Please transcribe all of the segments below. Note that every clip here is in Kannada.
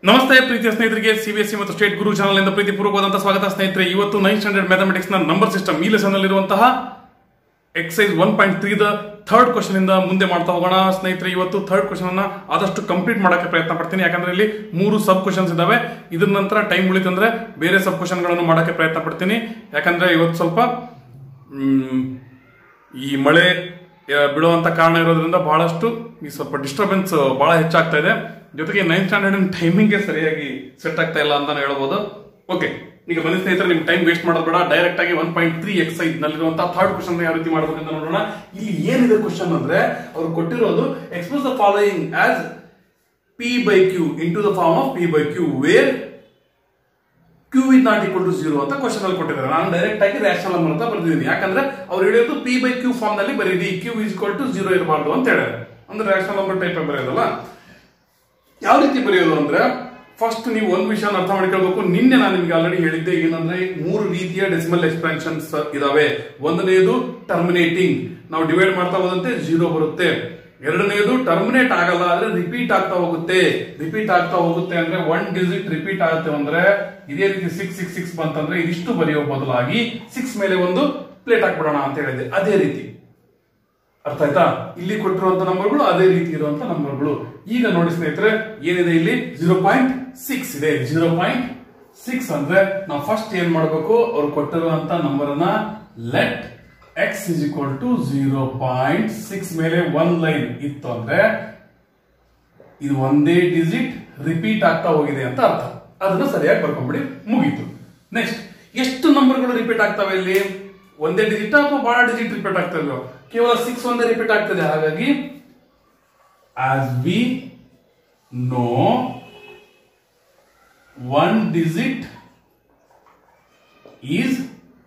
ನಮಸ್ತೆ ಪ್ರೀತಿಯ ಸ್ನೇಹಿತರಿಗೆ ಸಿಬಿಎಸ್ಸಿ ಮತ್ತು ಸ್ಟೇಟ್ ಗುರು ಚಾನಲ್ ಇಂದ ಪ್ರೀತಿಪೂರ್ವಕವಾದಂತಹ ಸ್ವಾಗತ ಸ್ನೇಹಿತರೆ ಇವತ್ತು ನೈನ್ ಸ್ಟ್ಯಾಂಡರ್ಡ್ ಮ್ಯಾಥಮೆಟಿಕ್ಸ್ ನ ನಂಬರ್ ಸಿಸ್ಟಮ್ ಈ ಲೆಸನ್ ಅಲ್ಲಿರುವಂತಹ exercise one point three the third question ಇಂದ ಮುಂದೆ ಮಾಡ್ತಾ ಹೋಗೋಣ ಸ್ನೇಹಿತರೆ ಇವತ್ತು ಥರ್ಡ್ ಕ್ವಶನ್ ಅನ್ನ ಆದಷ್ಟು ಕಂಪ್ಲೀಟ್ ಮಾಡಕ್ಕೆ ಪ್ರಯತ್ನ ಪಡ್ತೀನಿ ಯಾಕಂದ್ರೆ ಇಲ್ಲಿ ಮೂರು ಸಬ್ ಕ್ವಶನ್ಸ್ ಇದಾವೆ ಇದ್ರ ನಂತರ ಟೈಮ್ ಉಳಿತಂದ್ರೆ ಬೇರೆ ಸಬ್ ಕ್ವಶನ್ ಗಳನ್ನು ಮಾಡಕ್ಕೆ ಪ್ರಯತ್ನ ಪಡ್ತೀನಿ ಯಾಕಂದ್ರೆ ಇವತ್ತು ಸ್ವಲ್ಪ ಮ್, ಈ ಮಳೆ ಆ, ಬೀಳುವಂತ ಕಾರಣ ಇರೋದ್ರಿಂದ ಬಹಳಷ್ಟು ಈ ಸ್ವಲ್ಪ ಡಿಸ್ಟರ್ಬೆನ್ಸ್ ಬಹಳ ಹೆಚ್ಚಾಗ್ತಾ ಇದೆ ಜೊತೆಗೆ ನೈನ್ ಸ್ಟ್ಯಾಂಡರ್ಡ್ ಟೈಮಿಂಗ್ಗೆ ಸರಿಯಾಗಿ ಸೆಟ್ ಆಗ್ತಾ ಇಲ್ಲ ಅಂತಾನೆ ಹೇಳ್ಬೋದು ಓಕೆ ಈಗ ಬನ್ನಿ ಸ್ನೇಹಿತರೆ ನಿಮ್ ಟೈಮ್ ವೇಸ್ಟ್ ಮಾಡೋದು ಬೇಡ ಡೈರೆಕ್ಟ್ ಆಗಿ ಒನ್ ಪಾಯಿಂಟ್ ತ್ರೀ ಎಕ್ಸೈಸ್ ನಲ್ಲಿರುವಂತಹ ಥರ್ಡ್ ಕ್ವಶನ್ ಯಾವ ರೀತಿ ಮಾಡ್ಬೇಕಂತ ನೋಡೋಣ ಇಲ್ಲಿ ಏನಿದೆ ಕ್ವಶನ್ ಅಂದ್ರೆ ಅವ್ರು ಕೊಟ್ಟಿರೋದು express the following as p by q into the form of p by q where q is not equal to zero ಅಂತ ಕ್ವಶನ್ ಅಲ್ಲಿ ಕೊಟ್ಟಿದ್ದಾರೆ ನಾನು ಡೈರೆಕ್ಟ್ ಆಗಿ ರ್ಯಾಷನಲ್ ನಂಬರ್ ಅಂತ ಬರ್ದಿದ್ದೀನಿ ಯಾಕಂದ್ರೆ ಅವ್ರು ಹೇಳಿರೋದು ಪಿ ಬೈ ಕ್ಯೂ ಫಾರ್ಮ್ ನಲ್ಲಿ ಬರೀರಿ q is equal to zero ಇರಬಾರ್ದು ಅಂತ ಹೇಳಿದ್ದಾರೆ ಅಂದ್ರೆ ರ್ಯಾಷನಲ್ ನಂಬರ್ ಟೈಪ್ ಬರೆಯೋದಲ್ಲ ಯಾವ ರೀತಿ ಬರೆಯೋದು ಅಂದ್ರೆ ಫಸ್ಟ್ ನೀವು ಒಂದು ವಿಷಯ ಅರ್ಥ ಮಾಡ್ಕೊಳ್ಬೇಕು ನಿನ್ನೆ ನಾನು ನಿಮ್ಗೆ ಆಲ್ರೆಡಿ ಹೇಳಿದ್ದೆ ಏನಂದ್ರೆ ಮೂರು ರೀತಿಯ ಡೆಸಿಮಲ್ ಎಕ್ಸ್ಪ್ಯಾನ್ಷನ್ಸ್ ಇದಾವೆ ಒಂದನೆಯದು ಟರ್ಮಿನೇಟಿಂಗ್ ನಾವು ಡಿವೈಡ್ ಮಾಡ್ತಾ ಹೋದಂತೆ ಜೀರೋ ಬರುತ್ತೆ ಎರಡನೆಯದು ಟರ್ಮಿನೇಟ್ ಆಗಲ್ಲ ಆದ್ರೆ ರಿಪೀಟ್ ಆಗ್ತಾ ಹೋಗುತ್ತೆ ರಿಪೀಟ್ ಆಗ್ತಾ ಹೋಗುತ್ತೆ ಅಂದ್ರೆ ಒನ್ ಡಿಜಿಟ್ ರಿಪೀಟ್ ಆಗುತ್ತೆ ಅಂದ್ರೆ ಇದೇ ರೀತಿ ಸಿಕ್ಸ್ ಸಿಕ್ಸ್ ಸಿಕ್ಸ್ ಬಂತಂದ್ರೆ ಇದಿಷ್ಟು ಬರೆಯೋ ಬದಲಾಗಿ ಸಿಕ್ಸ್ ಮೇಲೆ ಒಂದು ಪ್ಲೇಟ್ ಹಾಕ್ಬಿಡೋಣ ಅಂತ ಹೇಳಿದೆ ಅದೇ ರೀತಿ ಅರ್ಥ ಆಯ್ತಾ ಇಲ್ಲಿ ಕೊಟ್ಟಿರುವಂತ ನಂಬರ್ಗಳು ಅದೇ ರೀತಿ ಇರುವಂತ ನಂಬರ್ಗಳು ಈಗ ನೋಡಿ ಸ್ನೇಹಿತರೆ ಏನಿದೆ ಇಲ್ಲಿ ಜೀರೋ ಪಾಯಿಂಟ್ ಸಿಕ್ಸ್ ಇದೆ ಜೀರೋ ಪಾಯಿಂಟ್ ಸಿಕ್ಸ್ ಅಂದ್ರೆ ನಾವು ಫಸ್ಟ್ ಏನ್ ಮಾಡಬೇಕು ಅವ್ರು ಕೊಟ್ಟಿರುವಂತ ನಂಬರ್ ಅನ್ನ let x is equal to zero point six ಮೇಲೆ ಒನ್ ಲೈನ್ ಇತ್ತು ಅಂದ್ರೆ ಇದು ಒಂದೇ ಡಿಜಿಟ್ ರಿಪೀಟ್ ಆಗ್ತಾ ಹೋಗಿದೆ ಅಂತ ಅರ್ಥ ಅದನ್ನ ಸರಿಯಾಗಿ ಬರ್ಕೊಂಡ್ಬಿಡಿ ಮುಗೀತು ನೆಕ್ಸ್ಟ್ ಎಷ್ಟು ನಂಬರ್ಗಳು ರಿಪೀಟ್ ಆಗ್ತವೆ ಇಲ್ಲಿ ಒಂದೇ ಡಿಜಿಟ್ ಅಥವಾ ಬಹಳ ಡಿಜಿಟ್ ರಿಪೀಟ್ ಆಗ್ತಾ ಇಲ್ವೋ ಕೇವಲ ಸಿಕ್ಸ್ ಒಂದೇ ರಿಪೀಟ್ ಆಗ್ತದೆ ಹಾಗಾಗಿ as we know one digit is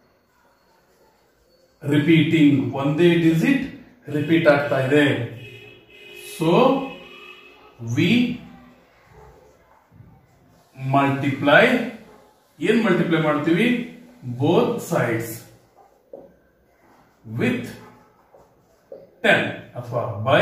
repeating ಒಂದೇ ಡಿಜಿಟ್ ರಿಪೀಟ್ ಆಗ್ತಾ ಇದೆ ಸೊ ವಿ ಮಲ್ಟಿಪ್ಲೈ ಏನ್ ಮಲ್ಟಿಪ್ಲೈ ಮಾಡ್ತೀವಿ ಬೋತ್ ಸೈಡ್ಸ್ ವಿತ್ ಟೆನ್ ಅಥವಾ ಬೈ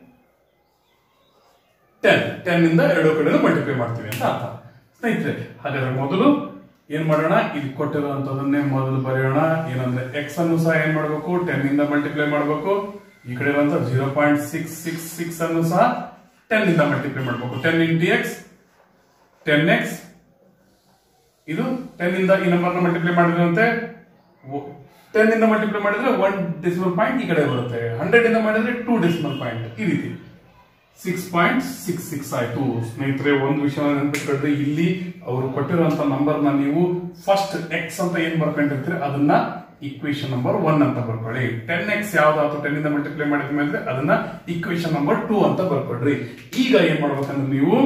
ಟೆನ್ ಟೆನ್ ಇಂದ ಎರಡು ಕಡೆ ಮಲ್ಟಿಪ್ಲೈ ಮಾಡ್ತೀವಿ ಅಂತ ಅರ್ಥ ಸ್ನೇಹಿತರೆ ಹಾಗಾದ್ರೆ ಮೊದಲು ಏನ್ ಮಾಡೋಣ ಇಲ್ಲಿ ಕೊಟ್ಟಿರುವಂತದನ್ನೇ ಮೊದಲು ಬರೆಯೋಣ ಏನಂದ್ರೆ ಎಕ್ಸ್ ಅನ್ನು ಸಹ ಏನ್ ಮಾಡಬೇಕು ಟೆನ್ ಇಂದ ಮಲ್ಟಿಪ್ಲೈ ಮಾಡಬೇಕು ಈ ಕಡೆ ಇರುವಂತ zero point six six six ಅನ್ನು ಸಹ ಟೆನ್ ಇಂದ ಮಲ್ಟಿಪ್ಲೈ ಮಾಡಬೇಕು ten into x ten x ಇದು ಟೆನ್ ಇಂದ ಈ ನಂಬರ್ನ ಮಲ್ಟಿಪ್ಲೈ ಮಾಡಿದ್ರಂತೆ ಟೆನ್ ಇಂದ ಮಲ್ಟಿಪ್ಲೈ ಮಾಡಿದ್ರೆ ಒನ್ ಡೆಸಿಮಲ್ ಪಾಯಿಂಟ್ ಈ ಕಡೆ ಬರುತ್ತೆ ಹಂಡ್ರೆಡ್ ಇಂದ ಮಾಡಿದ್ರೆ ಟೂ ಡೆಸಿಮಲ್ ಪಾಯಿಂಟ್ ಈ ರೀತಿ ಸಿಕ್ಸ್ ಪಾಯಿಂಟ್ ಸಿಕ್ಸ್ ಸಿಕ್ಸ್ ಆಯ್ತು ಸ್ನೇಹಿತರೆ ಒಂದು ವಿಷಯ ನೆನಪಿಟ್ಕೊಂಡ್ರೆ ಇಲ್ಲಿ ಅವರು ಕೊಟ್ಟಿರುವಂತ ನಂಬರ್ ನ ನೀವು ಫಸ್ಟ್ ಎಕ್ಸ್ ಅಂತ ಏನ್ ಬರ್ಕೊಂಡಿರ್ತೀರಿ ಅದನ್ನ ಇಕ್ವೇಶನ್ ನಂಬರ್ ಒನ್ ಅಂತ ಬರ್ಕೊಳ್ಳಿ ಟೆನ್ ಎಕ್ಸ್ ಯಾವ್ದಾಯ್ತು ಟೆನ್ ಇಂದ ಮಲ್ಟಿಪ್ಲೈ ಮಾಡಿದ ಮೇಲೆ ಅದನ್ನ ಇಕ್ವೇಶನ್ ನಂಬರ್ ಟೂ ಅಂತ ಬರ್ಕೊಡ್ರಿ ಈಗ ಏನ್ ಮಾಡ್ಬೇಕಂದ್ರೆ ನೀವು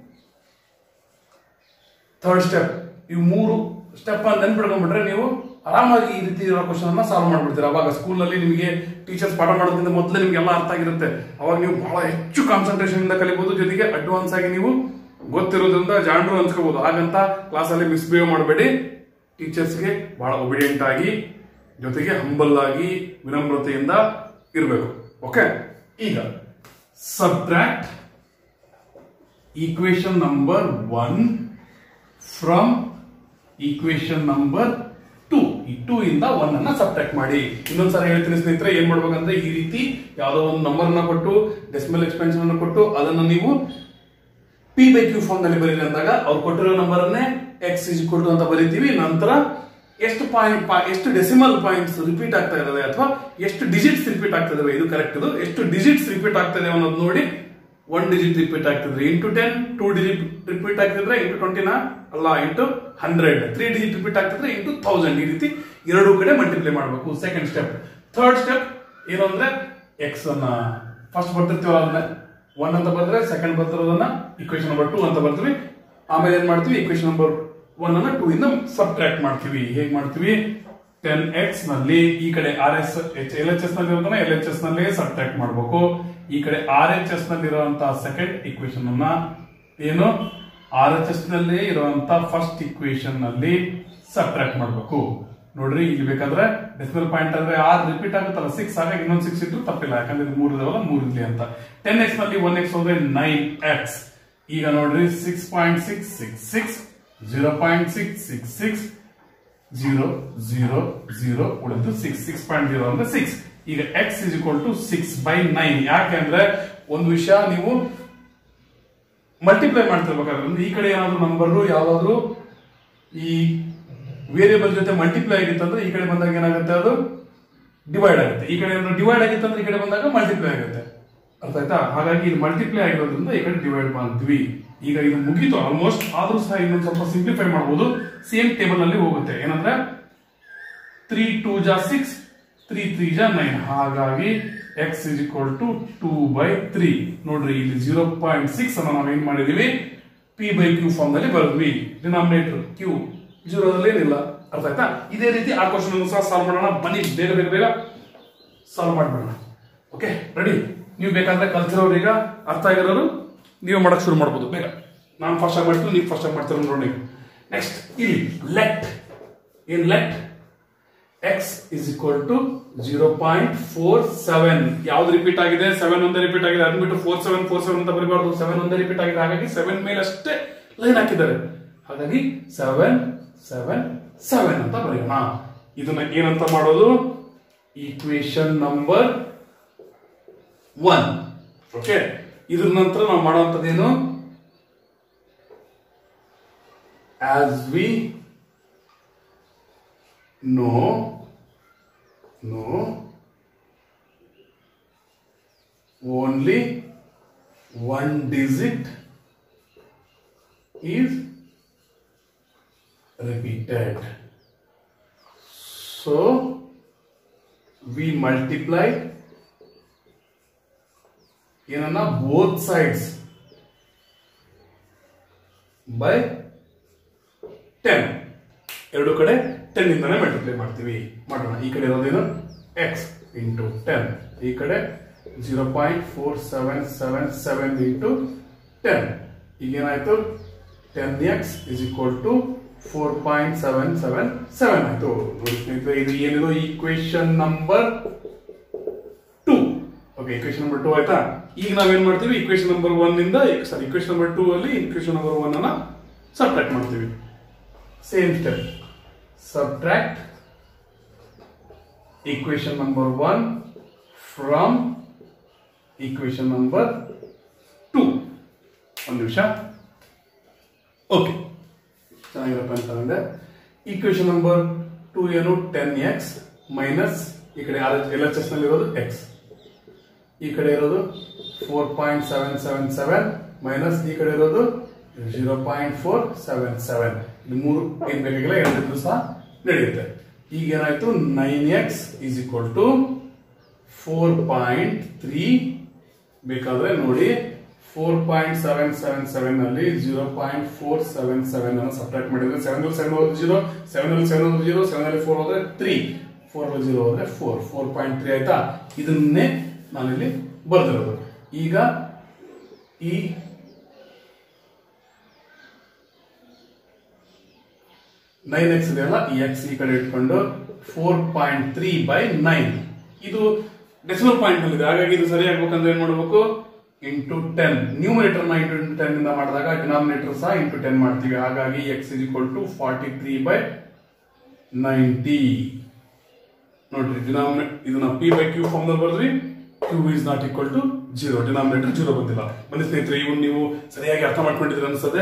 ಥರ್ಡ್ ಸ್ಟೆಪ್ ಇವು ಮೂರು ಸ್ಟೆಪ್ ಅಂತ ನೆನ್ಪಿಡ್ಕೊಂಡ್ಬಿಟ್ರೆ ನೀವು ಆರಾಮಾಗಿ ಈ ರೀತಿ ಇರೋ ಕ್ವಶನ್ ಅನ್ನ ಸಾಲ್ವ್ ಮಾಡ್ಬಿಡ್ತೀರಾ ಅವಾಗ ಸ್ಕೂಲ್ ನಲ್ಲಿ ನಿಮಗೆ ಟೀಚರ್ಸ್ ಪಾಠ ಮಾಡೋದ್ರಿಂದ ಮೊದಲೇ ನಿಮ್ಗೆ ಎಲ್ಲ ಅರ್ಥ ಆಗಿರುತ್ತೆ ಅವಾಗ ನೀವು ಬಹಳ ಹೆಚ್ಚು ಕಾನ್ಸಂಟ್ರೇಷನ್ ಇಂದ ಕಲಿಬಹುದು ಜೊತೆಗೆ ಅಡ್ವಾನ್ಸ್ ಆಗಿ ನೀವು ಗೊತ್ತಿರೋದ್ರಿಂದ ಜಾಣರು ಅನ್ಸ್ಕೋಬಹುದು ಹಾಗಂತ ಕ್ಲಾಸ್ ಅಲ್ಲಿ ಮಿಸ್ಬಿಹೇವ್ ಮಾಡಬೇಡಿ ಟೀಚರ್ಸ್ಗೆ ಬಹಳ ಒಬಿಡಿಯಂಟ್ ಆಗಿ ಜೊತೆಗೆ ಹಂಬಲ್ ಆಗಿ ವಿನಮ್ರತೆಯಿಂದ ಇರಬೇಕು ಓಕೆ ಈಗ subtract equation number one from equation number two ಈ ಟೂ ಇಂದ ಒನ್ ಅನ್ನ ಸಬ್ಟ್ರಾಕ್ಟ್ ಮಾಡಿ ಇನ್ನೊಂದ್ಸಲ ಹೇಳ್ತೀನಿ ಸ್ನೇಹಿತರೆ ಏನ್ ಮಾಡ್ಬೇಕಂದ್ರೆ ಈ ರೀತಿ ಯಾವ್ದೋ ಒಂದು ನಂಬರ್ ನ ಕೊಟ್ಟು ಡೆಸಿಮಲ್ ಎಕ್ಸ್ಪೆನ್ಷನ್ ಅನ್ನು ಕೊಟ್ಟು ಅದನ್ನ ನೀವು ಪಿ ಬೈ ಕ್ಯೂ ಫಾರ್ಮ್ ನಲ್ಲಿ ಬರೀರಿ ಅಂದಾಗ ಅವ್ರು ಕೊಟ್ಟಿರೋ ನಂಬರ್ ಅನ್ನೇ ಎಕ್ಸ್ ಇಸ್ ಕೊಟ್ಟು ಅಂತ ಬರೀತೀವಿ ನಂತರ ಎಷ್ಟು ಪಾಯಿಂಟ್ ಎಷ್ಟು ಡೆಸಿಮಲ್ ಪಾಯಿಂಟ್ಸ್ ರಿಪೀಟ್ ಆಗ್ತಾ ಇದಾವೆ ಅಥವಾ ಎಷ್ಟು ಡಿಜಿಟ್ಸ್ ರಿಪೀಟ್ ಆಗ್ತಾ ಇದಾವೆ ಇದು ಕರೆಕ್ಟ್ ಇದು ಎಷ್ಟು ಡಿಜಿಟ್ಸ್ ರಿಪೀಟ್ ಆಗ್ತಾ ಇದೆ ಅನ್ನೋದು ನೋಡಿ ಒನ್ ಡಿಜಿಟ್ ರಿಪೀಟ್ ಆಗ್ತಿದ್ರೆ into ten two digit repeat ಆಗ್ತಿದ್ರೆ ಇಂಟು ಟ್ವೆಂಟಿನ ಅಲ್ಲ into hundred three digit repeat ಆಗ್ತಿದ್ರೆ ಇಂಟು ತೌಸಂಡ್ ಈ ರೀತಿ ಎರಡು ಕಡೆ ಮಲ್ಟಿಪ್ಲೈ ಮಾಡಬೇಕು ಸೆಕೆಂಡ್ ಸ್ಟೆಪ್ ಥರ್ಡ್ ಸ್ಟೆಪ್ ಏನು ಅಂದ್ರೆ ಎಕ್ಸ್ ಅನ್ನ ಫಸ್ಟ್ ಬರ್ತಿರ್ತೀವಲ್ಲ ಅದನ್ನ ಒನ್ ಅಂತ ಬಂದ್ರೆ ಸೆಕೆಂಡ್ ಬರ್ತಿರೋದನ್ನ ಇಕ್ವೇಶನ್ ನಂಬರ್ ಟೂ ಅಂತ ಬರ್ತೀವಿ ಆಮೇಲೆ ಏನ್ ಮಾಡ್ತೀವಿ ಇಕ್ವೇಶನ್ ನಂಬರ್ ಒನ್ ಅನ್ನ ಟೂ ಇಂದ ಸಬ್ಟ್ರಾಕ್ಟ್ ಮಾಡ್ತೀವಿ ಹೇಗ್ ಮಾಡ್ತೀವಿ ಟೆನ್ ಎಕ್ಸ್ ನಲ್ಲಿ ಈ ಕಡೆ R S L H S ನಲ್ಲಿ ಇರೋದನ್ನ ಎಲ್ ಎಚ್ ಎಸ್ ನಲ್ಲಿ ಸಬ್ಟ್ರಾಕ್ಟ್ ಮಾಡಬೇಕು ಈ ಕಡೆ ಆರ್ ಎಚ್ ಎಸ್ ನಲ್ಲಿ ಇರುವಂತಹ ಸೆಕೆಂಡ್ ಇಕ್ವೇಶನ್ ಅನ್ನ ಏನು ಆರ್ ಎಚ್ ಎಸ್ ನಲ್ಲಿ ಇರುವಂತಹ ಫಸ್ಟ್ ಇಕ್ವೇಶನ್ ನಲ್ಲಿ ಸಬ್ಟ್ರಾಕ್ಟ್ ಮಾಡಬೇಕು ನೋಡ್ರಿ ಇಲ್ಲಿ ಬೇಕಾದ್ರೆ ಡೆಸಿಮಲ್ ಪಾಯಿಂಟ್ ಅಂದ್ರೆ ಆರ್ ರಿಪೀಟ್ ಆಗುತ್ತಲ್ಲ ಸಿಕ್ಸ್ ಹಾಗಾಗಿ ಇನ್ನೊಂದು ಸಿಕ್ಸ್ ಇಟ್ಟು ತಪ್ಪಿಲ್ಲ ಯಾಕಂದ್ರೆ ಇದು ಮೂರು ಇದಾವಲ್ಲ ಮೂರು ಇರ್ಲಿ ಅಂತ ಟೆನ್ ಎಕ್ಸ್ ನಲ್ಲಿ ಒನ್ ಎಕ್ಸ್ ಹೋದ್ರೆ ನೈನ್ ಎಕ್ಸ್ ಈಗ ನೋಡ್ರಿ six point six six six zero point six six six zero zero zero ಉಳಿದು ಸಿಕ್ಸ್ ಸಿಕ್ಸ್ ಪಾಯಿಂಟ್ ಜೀರೋ ಅಂದ್ರೆ ಸಿಕ್ಸ್ ಈಗ x is equal to six by nine ಯಾಕೆಂದ್ರೆ ಒಂದು ವಿಷಯ ನೀವು ಮಲ್ಟಿಪ್ಲೈ ಮಾಡ್ತಿರ್ಬೇಕಾದ್ರೆ ಅಂದ್ರೆ ಈ ಕಡೆ ಏನಾದ್ರು ನಂಬರ್ ಯಾವ್ದಾದ್ರು ಈ ವೇರಿಯಬಲ್ ಜೊತೆ ಮಲ್ಟಿಪ್ಲೈ ಆಗಿತ್ತಂದ್ರೆ ಈ ಕಡೆ ಬಂದಾಗ ಏನಾಗುತ್ತೆ ಅದು ಡಿವೈಡ್ ಆಗುತ್ತೆ ಈ ಕಡೆ ಏನಾದ್ರು ಡಿವೈಡ್ ಆಗಿತ್ತಂದ್ರೆ ಈ ಕಡೆ ಬಂದಾಗ ಮಲ್ಟಿಪ್ಲೈ ಆಗುತ್ತೆ ಅರ್ಥ ಆಯ್ತಾ ಹಾಗಾಗಿ ಇದು ಮಲ್ಟಿಪ್ಲೈ ಆಗಿರೋದ್ರಿಂದ ಈ ಕಡೆ ಡಿವೈಡ್ ಮಾಡ್ತೀವಿ ಈಗ ಇದು ಮುಗೀತು ಆಲ್ಮೋಸ್ಟ್ ಆದ್ರೂ ಸಹ ಇನ್ನೊಂದು ಸ್ವಲ್ಪ ಸಿಂಪ್ಲಿಫೈ ಮಾಡಬಹುದು ಸೇಮ್ ಟೇಬಲ್ ಅಲ್ಲಿ ಹೋಗುತ್ತೆ ಏನಂದ್ರೆ ತ್ರೀ ಟೂ ಜಾ ಸಿಕ್ಸ್ ತ್ರೀ ತ್ರೀ ಜಾ ನೈನ್ ಹಾಗಾಗಿ x is equal to two by three ನೋಡ್ರಿ ಇಲ್ಲಿ ಜೀರೋ ಪಾಯಿಂಟ್ ಸಿಕ್ಸ್ ಅನ್ನ ನಾವೇನ್ ಮಾಡಿದೀವಿ ಪಿ ಬೈ ಕ್ಯೂ ಫಾರ್ಮ್ ನಲ್ಲಿ ಬರೆದ್ವಿ ಡಿನಾಮಿನೇಟರ್ ಕ್ಯೂ ಜೀರೋದಲ್ಲಿ ಏನಿಲ್ಲ ಅರ್ಥ ಆಯ್ತಾ ಇದೇ ರೀತಿ ಆ ಕ್ವಶನ್ ಸಹ ಸಾಲ್ವ್ ಮಾಡೋಣ ಬನ್ನಿ ಬೇಗ ಬೇಗ ಬೇಗ ಸಾಲ್ವ್ ಮಾಡ್ಬಿಡೋಣ ಓಕೆ ರೆಡಿ ನೀವು ಬೇಕಾದ್ರೆ ಕಲ್ತಿರೋರು ಈಗ ಅರ್ಥ ಆಗಿರೋರು ನೀವು ಮಾಡಕ್ ಶುರು ಮಾಡ್ಬೋದು ಬೇಗ ನಾನು ಫಸ್ಟ್ ಆಗಿ ಮಾಡ್ತೀನಿ ನೀವು ಫಸ್ಟ್ ಆಗಿ ಮಾಡ್ತೀರ ನೋಡಿ ನೆಕ್ಸ್ಟ್ ಇಲ್ಲಿ ಲೆಟ್ ಏನ್ let x is equal to zero point four seven ಯಾವ್ದು ರಿಪೀಟ್ ಆಗಿದೆ ಸೆವೆನ್ ಒಂದೇ ರಿಪೀಟ್ ಆಗಿದೆ ಅದ್ಬಿಟ್ಟು ಫೋರ್ ಸೆವೆನ್ ಫೋರ್ ಸೆವೆನ್ ಅಂತ ಬರಬಾರ್ದು ಸೆವೆನ್ ಒಂದೇ ರಿಪೀಟ್ ಆಗಿದೆ ಹಾಗಾಗಿ ಸೆವೆನ್ ಮೇಲೆ ಅಷ್ಟೇ ಲೈನ್ ಹಾಕಿದ್ದಾರೆ ಹಾಗಾಗಿ ಸೆವೆನ್ ಸೆವೆನ್ ಸೆವೆನ್ ಅಂತ ಬರೆಯೋಣ ಇದನ್ನ ಏನಂತ ಮಾಡೋದು ಈಕ್ವೇಶನ್ ನಂಬರ್ ಒನ್ ಓಕೆ ಇದ್ರ ನಂತರ ನಾವು ಮಾಡುವಂತದ್ದೇನು as we know no only one digit is repeated. So we multiply ಏನನ್ನ ಬೋತ್ ಸೈಡ್ಸ್ ಬೈ ಟೆನ್ ಎರಡು ಕಡೆ ಟೆನ್ ಇಂದಾನೆ ಮಲ್ಟಿಪ್ಲೈ ಮಾಡ್ತೀವಿ ಮಾಡೋಣ ಈ ಕಡೆ ಇರೋದೇನು ಎಕ್ಸ್ ಇಂಟು ಟೆನ್ ಈ ಕಡೆ zero point four seven seven seven into ten ಈಗೇನಾಯ್ತು ten x is equal to four point seven seven seven ಆಯ್ತು ನೋಡಿ ಸ್ನೇಹಿತರೆ ಇದು ಏನಿದು equation number two okay equation number two ಆಯ್ತಾ ಈಗ ನಾವೇನ್ ಮಾಡ್ತೀವಿ ಇಕ್ವೇಶನ್ ನಂಬರ್ ಒನ್ ಇಂದ ಸಾರಿ ಇಕ್ವೇಶನ್ ನಂಬರ್ ಟೂ ಅಲ್ಲಿ ಇಕ್ವೇಶನ್ ನಂಬರ್ ಒನ್ ಅನ್ನ ಸಬ್ಟ್ರಾಕ್ಟ್ ಮಾಡ್ತೀವಿ same step subtract equation number 1 from equation number 2 ಒಂದು ನಿಮಿಷ ಓಕೆ ಚೆನ್ನಾಗಿರಪ್ಪ ಅಂತ ಅಂದ್ರೆ ಈಕ್ವೇಶನ್ ನಂಬರ್ ಟೂ ಏನು ಟೆನ್ ಎಕ್ಸ್ ಮೈನಸ್ ಈ ಕಡೆ ಎಲ್ ಎಚ್ ಎಸ್ ನಲ್ಲಿ ಇರೋದು ಎಕ್ಸ್ ಈ ಕಡೆ ಇರೋದು four point seven seven seven minus ಈ ಕಡೆ ಇರೋದು zero point four seven seven ಇದು ಮೂರು ಏನ್ ಬೇಕಾಗಿಲ್ಲ ಎರಡಿದ್ರು ಸಹ ನಡೆಯುತ್ತೆ ಈಗ ಏನಾಯ್ತು nine x is equal to four point three ಬೇಕಾದ್ರೆ ನೋಡಿ four point seven seven seven ಅಲ್ಲಿ zero point four seven seven ಅನ್ನು ಸಬ್ಟ್ರಾಕ್ಟ್ ಮಾಡಿದ್ರೆ ಸೆವೆನ್ ಅಲ್ಲಿ ಸೆವೆನ್ ಹೋದ್ರೆ ಜೀರೋ ಸೆವೆನ್ ಅಲ್ಲಿ ಸೆವೆನ್ ಹೋದ್ರೆ ಜೀರೋ ಸೆವೆನ್ ಅಲ್ಲಿ ಫೋರ್ ಹೋದ್ರೆ ತ್ರೀ ಫೋರ್ ಅಲ್ಲಿ ಜೀರೋ ಹೋದ್ರೆ ಫೋರ್ ಫೋರ್ ಪಾಯಿಂಟ್ ತ್ರೀ ಆಯ್ತಾ ಇದನ್ನೇ ನಾನಿಲ್ಲಿ ಬರೆದಿರೋದು ಈಗ ಈ ನೈನ್ ಎಕ್ಸ್ ಇದೆಯಲ್ಲ ಈ ಎಕ್ಸ್ ಈ ಕಡೆ ಇಟ್ಕೊಂಡು four point three by nine ಇದು ಡೆಸಿಮಲ್ ಪಾಯಿಂಟ್ ನಲ್ಲಿ ಇದೆ ಹಾಗಾಗಿ ಇದು ಸರಿ ಆಗ್ಬೇಕಂದ್ರೆ ಏನ್ ಮಾಡಬೇಕು ಇಂಟು ಟೆನ್ ನ್ಯೂಮರೇಟರ್ ನ ಇಂಟು ಟೆನ್ ಇಂದ ಮಾಡಿದಾಗ ಡಿನಾಮಿನೇಟರ್ ಸಹ ಇಂಟು ಟೆನ್ ಮಾಡ್ತೀವಿ ಹಾಗಾಗಿ x is equal to forty three by ninety ನೋಡ್ರಿ ಡಿನಾಮಿನೇಟ್ ಇದನ್ನ ಪಿ ಬೈ ಕ್ಯೂ ಫಾರ್ಮ್ ನಲ್ಲಿ ಬರೆದ್ವಿ q is not equal to zero denominator zero ಬಂದಿಲ್ಲ ಬನ್ನಿ ಸ್ನೇಹಿತರೆ ಇವನ್ ನೀವು ಸರಿಯಾಗಿ ಅರ್ಥ ಮಾಡ್ಕೊಂಡಿದ್ರೆ ಅನ್ಸದೆ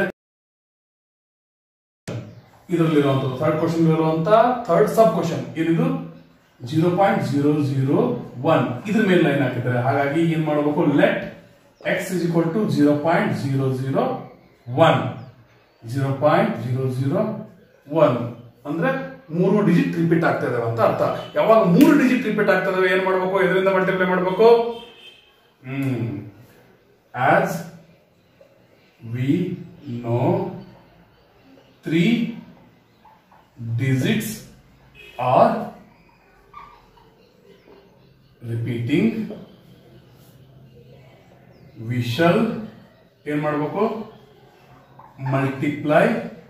ಇದರಲ್ಲಿರುವಂತಹ ಥರ್ಡ್ ಕ್ವಶನ್ ಇರುವಂತ ಥರ್ಡ್ ಸಬ್ ಕ್ವಶನ್ ಏನಿದು zero point zero zero one ಇದ್ರ ಮೇಲೆ ಲೈನ್ ಹಾಕಿದ್ದಾರೆ ಹಾಗಾಗಿ ಏನ್ ಮಾಡಬೇಕು let x is equal to zero point zero zero one zero point zero zero one ಅಂದ್ರೆ ಮೂರು ಡಿಜಿಟ್ ರಿಪೀಟ್ ಆಗ್ತಾ ಇದಾವೆ ಅಂತ ಅರ್ಥ ಯಾವಾಗ ಮೂರು ಡಿಜಿಟ್ ರಿಪೀಟ್ ಆಗ್ತಾ ಇದಾವೆ ಏನ್ ಮಾಡ್ಬೇಕು ಇದರಿಂದ ಮಲ್ಟಿಪ್ಲೈ ಮಾಡ್ಬೇಕು hmm as we know three digits are repeating we shall ಏನ್ ಮಾಡಬೇಕು ಮಲ್ಟಿಪ್ಲೈ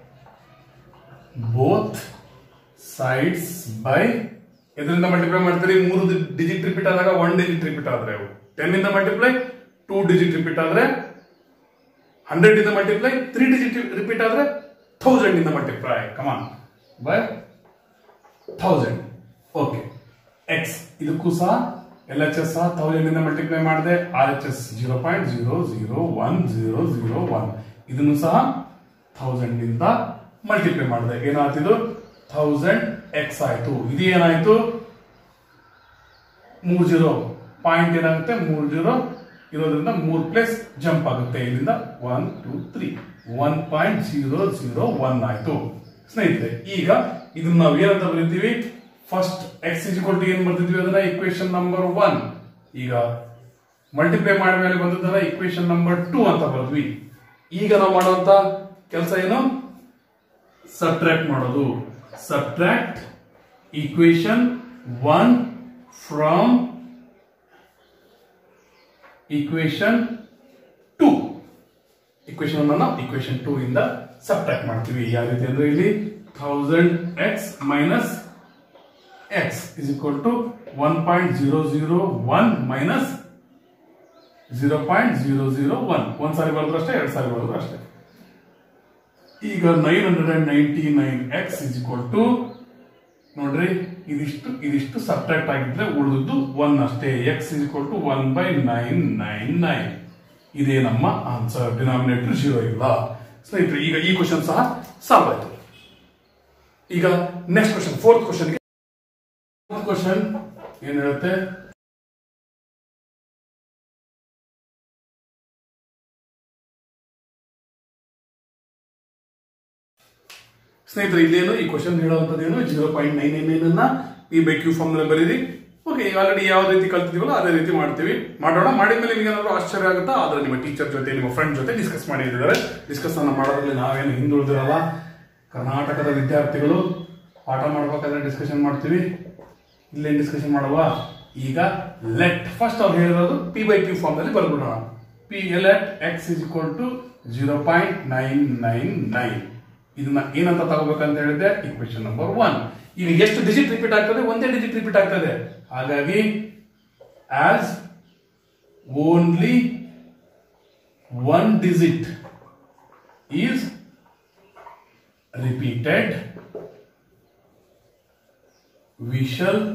ಬೋತ್ ಸೈಡ್ಸ್ ಬೈ ಇದರಿಂದ ಮಲ್ಟಿಪ್ಲೈ ಮಾಡ್ತೀರಿ ಮೂರು ಡಿಜಿಟ್ ರಿಪೀಟ್ ಆದಾಗ ಒನ್ ಡಿಜಿಟ್ ರಿಪೀಟ್ ಆದ್ರೆ ಅವು ಟೆನ್ ಇಂದ ಮಲ್ಟಿಪ್ಲೈ ಟೂ ಡಿಜಿಟ್ ರಿಪೀಟ್ ಆದ್ರೆ ಹಂಡ್ರೆಡ್ ಇಂದ ಮಲ್ಟಿಪ್ಲೈ ತ್ರೀ ಡಿಜಿಟ್ ರಿಪೀಟ್ ಆದ್ರೆ ಥೌಸಂಡ್ ಇಂದ multiply come on by thousand okay x ಇದಕ್ಕೂ ಸಹ ಎಲ್ ಎಚ್ ಎಸ್ ಸಹ ಥೌಸಂಡ್ ಇಂದ ಮಲ್ಟಿಪ್ಲೈ ಮಾಡಿದೆ R H S zero point zero zero one zero zero one ಇದನ್ನು ಸಹ ಥೌಸಂಡ್ ಇಂದ ಮಲ್ಟಿಪ್ಲೈ ಮಾಡಿದೆ ಏನಾಯ್ತಿದು ಥೌಸಂಡ್ ಎಕ್ಸ್ ಆಯ್ತು ಇದು ಏನಾಯ್ತು ಮೂರ್ ಜೀರೋ ಪಾಯಿಂಟ್ ಏನಾಗುತ್ತೆ ಮೂರ್ ಜೀರೋ ಇರೋದ್ರಿಂದ ಮೂರ್ ಪ್ಲೇಸ್ ಜಂಪ್ ಆಗುತ್ತೆ ಇಲ್ಲಿಂದ one two three one point zero zero one ಆಯ್ತು ಸ್ನೇಹಿತರೆ ಈಗ ಇದನ್ನ ನಾವು ಏನಂತ ಬರೀತೀವಿ ಫಸ್ಟ್ ಎಕ್ಸ್ ಇಜಿಕ್ವಲ್ ಟು ಏನ್ ಬರ್ತಿದ್ವಿ ಅದನ್ನ ಇಕ್ವೇಶನ್ ನಂಬರ್ ಒನ್ ಈಗ ಮಲ್ಟಿಪ್ಲೈ ಮಾಡಿದ ಮೇಲೆ ಬಂದದನ್ನ ಇಕ್ವೇಶನ್ ನಂಬರ್ ಟೂ ಅಂತ ಬರೆದ್ವಿ ಈಗ ನಾವು ಮಾಡುವಂತ ಕೆಲಸ ಏನು ಸಬ್ಟ್ರಾಕ್ಟ್ ಮಾಡೋದು subtract equation one from equation two equation ಅನ್ನ ಇಕ್ವೇಶನ್ ಟೂ ಇಂದ ಸಬ್ಟ್ರಾಕ್ಟ್ ಮಾಡ್ತೀವಿ ಯಾವ ರೀತಿ ಅಂದ್ರೆ ಇಲ್ಲಿ thousand x minus x is equal to one point zero zero one minus zero point zero zero one ಒಂದ್ ಸಾರಿ ಬರೆದ್ರು ಅಷ್ಟೇ ಎರಡು ಸಾರಿ ಬರೆದ್ರು ಅಷ್ಟೇ ಈಗ nine hundred and ninety nine x is equal to ನೋಡ್ರಿ ಇದಿಷ್ಟು ಇದಿಷ್ಟು ಸಬ್ಟ್ರಾಕ್ಟ್ ಆಗಿದ್ರೆ ಉಳಿದದ್ದು ಒನ್ ಅಷ್ಟೇ x is equal to one by nine nine nine ಇದೇ ನಮ್ಮ ಆನ್ಸರ್ ಡಿನಾಮಿನೇಟರ್ ಜೀರೋ ಇಲ್ಲ ಸ್ನೇಹಿತರೆ ಈಗ ಈ ಕ್ವಶನ್ ಸಹ ಸಾಲ್ವ್ ಆಯ್ತು ಈಗ ನೆಕ್ಸ್ಟ್ ಕ್ವಶನ್ ಫೋರ್ತ್ ಕ್ವಶನ್ಗೆ ಫೋರ್ತ್ ಕ್ವಶನ್ ಏನ್ ಹೇಳುತ್ತೆ ಸ್ನೇಹಿತರೆ ಇಲ್ಲೇನು ಈ ಕ್ವಶನ್ ಹೇಳುವಂತದ್ದೇನು zero point nine nine nine ಅನ್ನ ಪಿ ಬೈ ಕ್ಯೂ ಫಾರ್ಮ್ ನಲ್ಲಿ ಬರೀರಿ ಓಕೆ ಆಲ್ರೆಡಿ ಯಾವ ರೀತಿ ಕಲ್ತಿದೀವಲ್ಲ ಅದೇ ರೀತಿ ಮಾಡ್ತೀವಿ ಮಾಡೋಣ ಮಾಡಿದ್ಮೇಲೆ ನಿಮಗೆ ಏನಾದ್ರು ಆಶ್ಚರ್ಯ ಆಗುತ್ತಾ ಆದ್ರೆ ನಿಮ್ಮ ಟೀಚರ್ ಜೊತೆ ನಿಮ್ಮ ಫ್ರೆಂಡ್ ಜೊತೆ ಡಿಸ್ಕಸ್ ಮಾಡಿದ್ದಾರೆ ಡಿಸ್ಕಸ್ ಅನ್ನ ಮಾಡೋದ್ರಲ್ಲಿ ನಾವೇನು ಹಿಂದುಳಿದಿರಲ್ಲ ಕರ್ನಾಟಕದ ವಿದ್ಯಾರ್ಥಿಗಳು ಪಾಠ ಮಾಡ್ಬೇಕಾದ್ರೆ ಡಿಸ್ಕಷನ್ ಮಾಡ್ತೀವಿ ಇಲ್ಲೇನ್ ಡಿಸ್ಕಷನ್ ಮಾಡುವ ಈಗ ಲೆಟ್ ಫಸ್ಟ್ ಅವ್ರು ಹೇಳಿರೋದು ಪಿ ಬೈ ಕ್ಯೂ ಫಾರ್ಮ್ ನಲ್ಲಿ ಬರ್ಬಿಡೋಣ p let x is equal to zero point nine nine nine ಇದನ್ನ ಏನಂತ ತಗೋಬೇಕಂತ ಹೇಳಿದ್ರೆ ಇಕ್ವೇಶನ್ ನಂಬರ್ ಒನ್ ಈಗ ಎಷ್ಟು ಡಿಜಿಟ್ ರಿಪೀಟ್ ಆಗ್ತದೆ ಒಂದೇ ಡಿಜಿಟ್ ರಿಪೀಟ್ ಆಗ್ತದೆ ಹಾಗಾಗಿ as only one digit is repeated we shall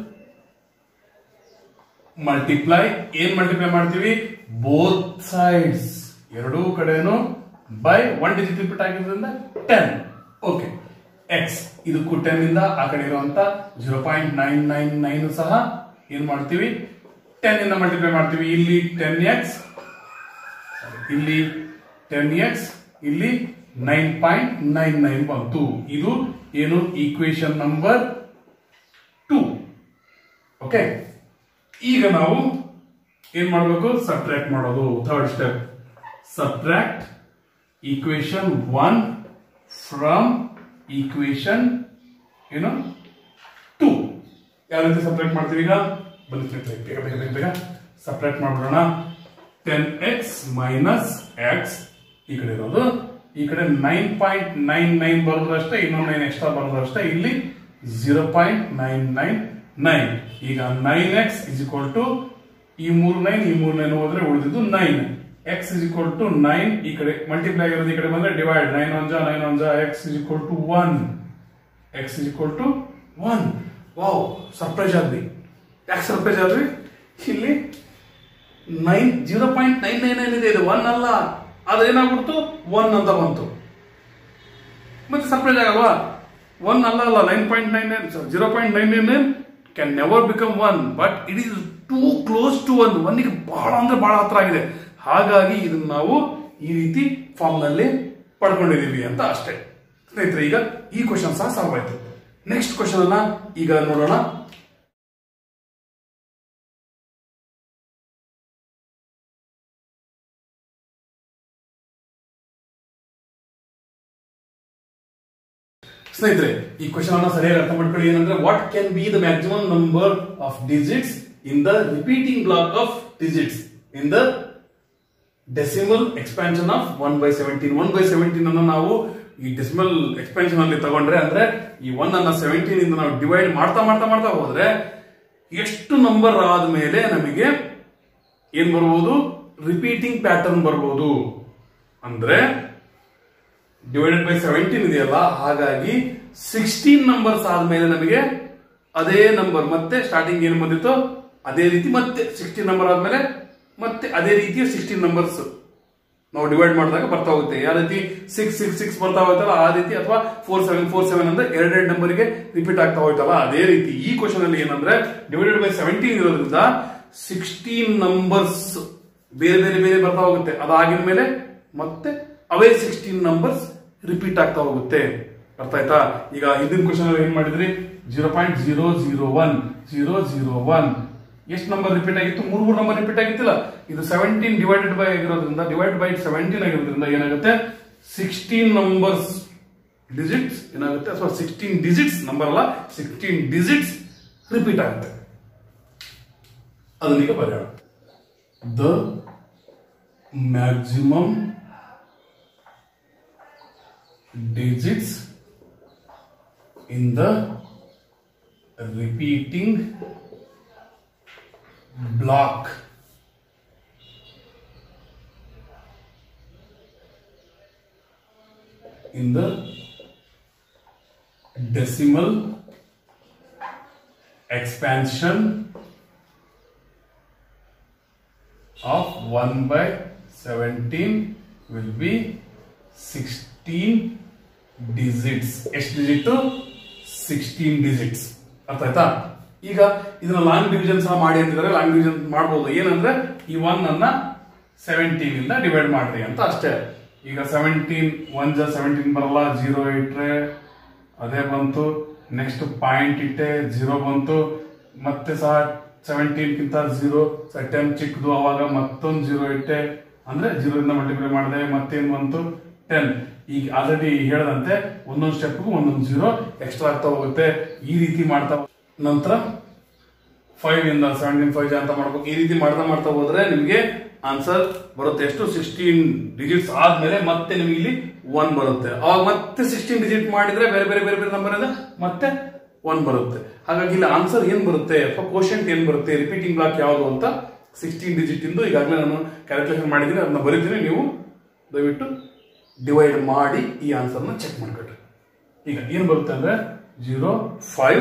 multiply ಏನ್ ಮಲ್ಟಿಪ್ಲೈ ಮಾಡ್ತೀವಿ ಬೋತ್ ಸೈಡ್ಸ್ ಎರಡೂ ಕಡೆನು ಬೈ ಒನ್ ಡಿಜಿಟ್ ರಿಪೀಟ್ ಆಗಿರೋದ್ರಿಂದ ಟೆನ್ ಓಕೆ ಎಕ್ಸ್ ಇದಕ್ಕೂ ಟೆನ್ ಇಂದ ಆ ಕಡೆ ಇರುವಂತ zero point nine nine nine ಸಹ ಏನ್ ಮಾಡ್ತೀವಿ ಟೆನ್ ಇಂದ ಮಲ್ಟಿಪ್ಲೈ ಮಾಡ್ತೀವಿ ಇಲ್ಲಿ ಟೆನ್ ಎಕ್ಸ್ ಇಲ್ಲಿ ಟೆನ್ ಎಕ್ಸ್ ಇಲ್ಲಿ ನೈನ್ ಪಾಯಿಂಟ್ ನೈನ್ ನೈನ್ ಬಂತು ಇದು ಏನು ಈಕ್ವೇಶನ್ ನಂಬರ್ ಟೂ ಓಕೆ ಈಗ ನಾವು ಏನ್ ಮಾಡಬೇಕು ಸಬ್ಟ್ರಾಕ್ಟ್ ಮಾಡೋದು third step subtract equation one from equation ಏನು ಟೂ ಯಾವ ರೀತಿ ಸಬ್ಟ್ರಾಕ್ಟ್ ಮಾಡ್ತೀವಿ ಈಗ ಬನ್ನಿ ಸ್ನೇಹಿತರೆ, ಬೇಗ ಬೇಗ ಬೇಗ ಬೇಗ ಸಬ್ಟ್ರಾಕ್ಟ್ ಮಾಡ್ಬಿಡೋಣ ಟೆನ್ ಎಕ್ಸ್ ಮೈನಸ್ ಎಕ್ಸ್ ಈ ಕಡೆ ಇರೋದು ಈ ಕಡೆ ನೈನ್ ಪಾಯಿಂಟ್ ನೈನ್ ನೈನ್ ಬರೋದ್ರಷ್ಟೇ ಇನ್ನೊಂದು ನೈನ್ ಎಕ್ಸ್ಟ್ರಾ ಬರೋದ್ರಷ್ಟೇ ಇಲ್ಲಿ zero point nine nine nine ಈಗ nine x is equal to ಈ ಮೂರು ನೈನ್ ಈ ಮೂರು ನೈನ್ ಹೋದ್ರೆ ಉಳಿದಿದ್ದು nine x is equal to nine ಈ ಕಡೆ ಮಲ್ಟಿಪ್ಲೈ ಆಗಿರೋದು ಈ ಕಡೆ ಬಂದ್ರೆ ಡಿವೈಡ್ ನೈನ್ ಒನ್ ಜಾ ನೈನ್ ಒನ್ ಜಾ x is equal to one X is equal to one wow surprise ಆದ್ವಿ ಯಾಕೆ ಸರ್ಪ್ರೈಸ್ ಆದ್ವಿ ಇಲ್ಲಿ nine zero point nine nine nine ಇದೆ ಇದು ಒನ್ ಅಲ್ಲ ಆದ್ರೆ ಏನಾಗ್ಬಿಡ್ತು ಒನ್ ಅಂತ ಬಂತು ಮತ್ತೆ ಸರ್ಪ್ರೈಸ್ ಆಗಲ್ವಾ ಒನ್ ಅಲ್ಲ ಅಲ್ಲ nine point nine nine zero point nine nine nine can never become one but it is too close to one ಒನ್ಗೆ ಬಹಳ ಅಂದ್ರೆ ಬಹಳ ಹತ್ರ ಆಗಿದೆ ಹಾಗಾಗಿ ಇದನ್ನ ನಾವು ಈ ರೀತಿ ಫಾರ್ಮ್ ನಲ್ಲಿ ಪಡ್ಕೊಂಡಿದೀವಿ ಅಂತ ಅಷ್ಟೇ ಸ್ನೇಹಿತರೆ ಈಗ ಈ ಕ್ವಶನ್ ಸಹ ಸಾಲ್ವ್ ಆಯ್ತು ನೆಕ್ಸ್ಟ್ ಕ್ವಶನ್ ಅನ್ನ ಈಗ ನೋಡೋಣ ಸ್ನೇಹಿತರೆ ಈ ಕ್ವಶನ್ ಅನ್ನ ಸರಿಯಾಗಿ ಅರ್ಥ ಮಾಡ್ಕೊಳ್ಳಿ ಏನಂದ್ರೆ what can be the maximum number of digits in the repeating block of digits in the decimal expansion of one by seventeen one by seventeen ಅನ್ನು ನಾವು ಈ ಡೆಸಿಮಲ್ ಎಕ್ಸ್ಪಾನ್ಷನ್ ಅಲ್ಲಿ ತಗೊಂಡ್ರೆ ಅಂದ್ರೆ ಈ ಒನ್ ಅನ್ನ ಸೆವೆಂಟೀನ್ ಇಂದ ನಾವು ಡಿವೈಡ್ ಮಾಡ್ತಾ ಮಾಡ್ತಾ ಮಾಡ್ತಾ ಹೋದ್ರೆ ಎಷ್ಟು ನಂಬರ್ ಆದ್ಮೇಲೆ ನಮಗೆ ಏನ್ ಬರ್ಬೋದು ರಿಪೀಟಿಂಗ್ ಪ್ಯಾಟರ್ನ್ ಬರ್ಬೋದು ಅಂದ್ರೆ ಡಿವೈಡೆಡ್ ಬೈ ಸೆವೆಂಟೀನ್ ಇದೆಯಲ್ಲ ಹಾಗಾಗಿ ಸಿಕ್ಸ್ಟೀನ್ ನಂಬರ್ಸ್ ಆದ್ಮೇಲೆ ನಮಗೆ ಅದೇ ನಂಬರ್ ಮತ್ತೆ ಸ್ಟಾರ್ಟಿಂಗ್ ಏನು ಬಂದಿತ್ತು ಅದೇ ರೀತಿ ಮತ್ತೆ ಸಿಕ್ಸ್ಟೀನ್ ನಂಬರ್ ಆದ್ಮೇಲೆ ಮತ್ತೆ ಅದೇ ರೀತಿಯ ಸಿಕ್ಸ್ಟೀನ್ ನಂಬರ್ಸ್ ನಾವು ಡಿವೈಡ್ ಮಾಡಿದಾಗ ಬರ್ತಾ ಹೋಗುತ್ತೆ ಯಾವ ರೀತಿ ಸಿಕ್ಸ್ ಸಿಕ್ಸ್ ಸಿಕ್ಸ್ ಬರ್ತಾ ಹೋಯ್ತಲ್ಲ ಆ ರೀತಿ ಅಥವಾ ಫೋರ್ ಸೆವೆನ್ ಫೋರ್ ಸೆವೆನ್ ಅಂದ್ರೆ ಎರಡೆರಡು ನಂಬರ್ಗೆ ರಿಪೀಟ್ ಆಗ್ತಾ ಹೋಯ್ತಲ್ಲ ಅದೇ ರೀತಿ ಈ ಕ್ವಶನ್ ಅಲ್ಲಿ ಏನಂದ್ರೆ ಡಿವೈಡೆಡ್ ಬೈ ಸೆವೆಂಟೀನ್ ಇರೋದ್ರಿಂದ ಸಿಕ್ಸ್ಟೀನ್ ನಂಬರ್ಸ್ ಬೇರೆ ಬೇರೆ ಬೇರೆ ಬರ್ತಾ ಹೋಗುತ್ತೆ ಅದಾಗಿದ ಮೇಲೆ ಮತ್ತೆ ಅವೇ ಸಿಕ್ಸ್ಟೀನ್ ನಂಬರ್ಸ್ ರಿಪೀಟ್ ಆಗ್ತಾ ಹೋಗುತ್ತೆ ಅರ್ಥ ಆಯ್ತಾ ಈಗ ಹಿಂದಿನ ಕ್ವಶನ್ ಏನ್ ಮಾಡಿದ್ರಿ zero point zero zero one zero zero one ಎಷ್ಟು ನಂಬರ್ ರಿಪೀಟ್ ಆಗಿತ್ತು ಮೂರು ಮೂರು ನಂಬರ್ ರಿಪೀಟ್ ಆಗಿತ್ತಿಲ್ಲ ಇದು ಸೆವೆಂಟೀನ್ ಡಿವೈಡೆಡ್ ಬೈ ಆಗಿರೋದ್ರಿಂದ ಡಿವೈಡ್ ಬೈ ಸೆವೆಂಟೀನ್ ಆಗಿರೋದ್ರಿಂದ ಏನಾಗುತ್ತೆ ಸಿಕ್ಸ್ಟೀನ್ ನಂಬರ್ಸ್ ಡಿಜಿಟ್ಸ್ ಏನಾಗುತ್ತೆ ಅಥವಾ ಸಿಕ್ಸ್ಟೀನ್ ಡಿಜಿಟ್ಸ್ ನಂಬರ್ ಅಲ್ಲ ಸಿಕ್ಸ್ಟೀನ್ ಡಿಜಿಟ್ಸ್ ರಿಪೀಟ್ ಆಗುತ್ತೆ ಅದನ್ನೀಗ ಬರೆಯೋಣ the maximum digits in the repeating block in the decimal expansion of 1 by 17 will be 16 digits ಎಷ್ಟು ಡಿಜಿಟ್ ಸಿಕ್ಸ್ಟೀನ್ ಡಿಜಿಟ್ಸ್ ಅರ್ಥ ಆಯ್ತಾ ಈಗ ಇದನ್ನ ಲಾಂಗ್ ಡಿವಿಷನ್ ಸಹ ಮಾಡಿ ಅಂತಿದ್ದಾರೆ ಲಾಂಗ್ ಡಿವಿಷನ್ ಮಾಡಬಹುದು ಏನಂದ್ರೆ ಈ ಒನ್ ಅನ್ನ ಸೆವೆಂಟೀನ್ ಇಂದ ಡಿವೈಡ್ ಮಾಡ್ರಿ ಅಂತ ಅಷ್ಟೇ ಈಗ ಸೆವೆಂಟೀನ್ ಒನ್ ಜ ಸೆವೆಂಟೀನ್ ಬರಲ್ಲ ಜೀರೋ ಇಟ್ರೆ ಅದೇ ಬಂತು ನೆಕ್ಸ್ಟ್ ಪಾಯಿಂಟ್ ಇಟ್ಟೆ ಜೀರೋ ಬಂತು ಮತ್ತೆ ಸಹ ಸೆವೆಂಟೀನ್ ಗಿಂತ ಜೀರೋ ಟೆನ್ ಚಿಕ್ಕದು ಅವಾಗ ಮತ್ತೊಂದು ಜೀರೋ ಇಟ್ಟೆ ಅಂದ್ರೆ ಜೀರೋ ಇಂದ ಮಲ್ಟಿಪ್ಲೈ ಮಾಡಿದೆ ಮತ್ತೇನ್ ಬಂತು ಟೆನ್ ಈಗ ಆಲ್ರೆಡಿ ಹೇಳದಂತೆ ಒಂದೊಂದು ಸ್ಟೆಪ್ಗೂ ಒಂದೊಂದು ಜೀರೋ ಎಕ್ಸ್ಟ್ರಾ ಆಗ್ತಾ ಹೋಗುತ್ತೆ ಈ ರೀತಿ ಮಾಡ್ತಾ ನಂತರ ಫೈವ್ ಇಂದ ಸೆವೆಂಟೀನ್ ಫೈವ್ ಅಂತ ಮಾಡ್ಬೇಕು ಈ ರೀತಿ ಮಾಡ್ತಾ ಮಾಡ್ತಾ ಹೋದ್ರೆ ನಿಮಗೆ ಆನ್ಸರ್ ಬರುತ್ತೆ ಎಷ್ಟು ಸಿಕ್ಸ್ಟೀನ್ ಡಿಜಿಟ್ಸ್ ಆದ್ಮೇಲೆ ಮತ್ತೆ ನಿಮಗೆ ಇಲ್ಲಿ ಒನ್ ಬರುತ್ತೆ ಅವಾಗ ಮತ್ತೆ ಸಿಕ್ಸ್ಟೀನ್ ಡಿಜಿಟ್ ಮಾಡಿದ್ರೆ ಬೇರೆ ಬೇರೆ ಬೇರೆ ಬೇರೆ ನಂಬರ್ ಇಂದ ಮತ್ತೆ ಒನ್ ಬರುತ್ತೆ ಹಾಗಾಗಿ ಇಲ್ಲಿ ಆನ್ಸರ್ ಏನ್ ಬರುತ್ತೆ ಅಥವಾ ಕೋಶಂಟ್ ಏನ್ ಬರುತ್ತೆ ರಿಪೀಟಿಂಗ್ ಬ್ಲಾಕ್ ಯಾವುದು ಅಂತ ಸಿಕ್ಸ್ಟೀನ್ ಡಿಜಿಟ್ ಇಂದು ಈಗಾಗಲೇ ನಾನು ಕ್ಯಾಲ್ಕುಲೇಷನ್ ಮಾಡಿದ್ದೀನಿ ಅದನ್ನ ಬರೀತೀನಿ ನೀವು ದಯವಿಟ್ಟು ಡಿವೈಡ್ ಮಾಡಿ ಈ ಆನ್ಸರ್ನ ಚೆಕ್ ಮಾಡ್ಕೊಳ್ರಿ ಈಗ ಏನ್ ಬರುತ್ತೆ ಅಂದ್ರೆ zero five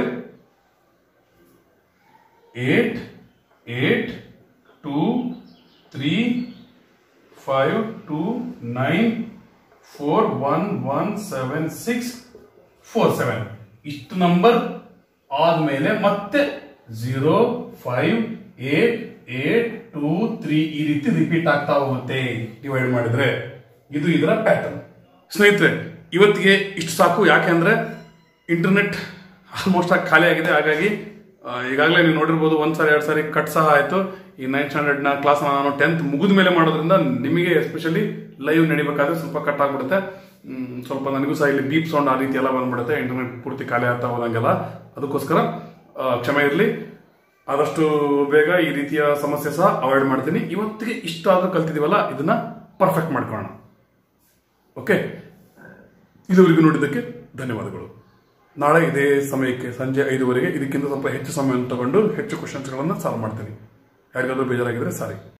eight eight two three five two nine four one one seven six four seven ಇಷ್ಟು ನಂಬರ್ ಆದ್ಮೇಲೆ ಮತ್ತೆ zero five eight eight two three ಈ ರೀತಿ ರಿಪೀಟ್ ಆಗ್ತಾ ಹೋಗುತ್ತೆ ಡಿವೈಡ್ ಮಾಡಿದ್ರೆ ಇದು ಇದರ ಪ್ಯಾಟರ್ನ್ ಸ್ನೇಹಿತರೆ ಇವತ್ತಿಗೆ ಇಷ್ಟು ಸಾಕು ಯಾಕೆ ಅಂದ್ರೆ ಇಂಟರ್ನೆಟ್ ಆಲ್ಮೋಸ್ಟ್ ಆಗಿ ಖಾಲಿ ಆಗಿದೆ ಹಾಗಾಗಿ ಆ, ಈಗಾಗಲೇ ನೀವು ನೋಡಿರ್ಬೋದು ಒಂದ್ ಸಾರಿ ಎರಡು ಸಾರಿ ಕಟ್ ಸಹ ಆಯ್ತು ಈ ನೈನ್ತ್ ಸ್ಟ್ಯಾಂಡರ್ಡ್ ನ ಕ್ಲಾಸ್ ನಾನು ಟೆಂತ್ ಮುಗಿದ ಮೇಲೆ ಮಾಡೋದ್ರಿಂದ ನಿಮಗೆ ಎಸ್ಪೆಷಲಿ ಲೈವ್ ನಡಿಬೇಕಾದ್ರೆ ಸ್ವಲ್ಪ ಕಟ್ ಆಗ್ಬಿಡುತ್ತೆ ಹ್ಮ್, ಸ್ವಲ್ಪ ನನಗೂ ಸಹ ಇಲ್ಲಿ ಬೀಪ್ ಸೌಂಡ್ ಆ ರೀತಿ ಎಲ್ಲ ಬಂದ್ಬಿಡುತ್ತೆ ಇಂಟರ್ನೆಟ್ ಪೂರ್ತಿ ಖಾಲಿ ಆಗ್ತಾ ಹೋದಂಗೆಲ್ಲ ಅದಕ್ಕೋಸ್ಕರ ಆ, ಕ್ಷಮೆ ಇರಲಿ ಆದಷ್ಟು ಬೇಗ ಈ ರೀತಿಯ ಸಮಸ್ಯೆ ಸಹ ಅವಾಯ್ಡ್ ಮಾಡ್ತೀನಿ ಇವತ್ತಿಗೆ ಇಷ್ಟು ಆಗ ಕಲ್ತಿದೀವಲ್ಲ ಇದನ್ನ ಪರ್ಫೆಕ್ಟ್ ಮಾಡ್ಕೊಳ್ಳೋಣ ಓಕೆ ಇದುವರೆಗೂ ನೋಡಿದ್ದಕ್ಕೆ ಧನ್ಯವಾದಗಳು ನಾಳೆ ಇದೇ ಸಮಯಕ್ಕೆ ಸಂಜೆ ಐದುವರೆಗೆ ಇದಕ್ಕಿಂತ ಸ್ವಲ್ಪ ಹೆಚ್ಚು ಸಮಯವನ್ನು ತಗೊಂಡು ಹೆಚ್ಚು ಕ್ವಶನ್ಸ್ಗಳನ್ನು ಸಾಲ್ವ್ ಮಾಡ್ತೀನಿ ಯಾರಿಗಾದ್ರೂ ಬೇಜಾರಾಗಿದ್ರೆ ಸಾರಿ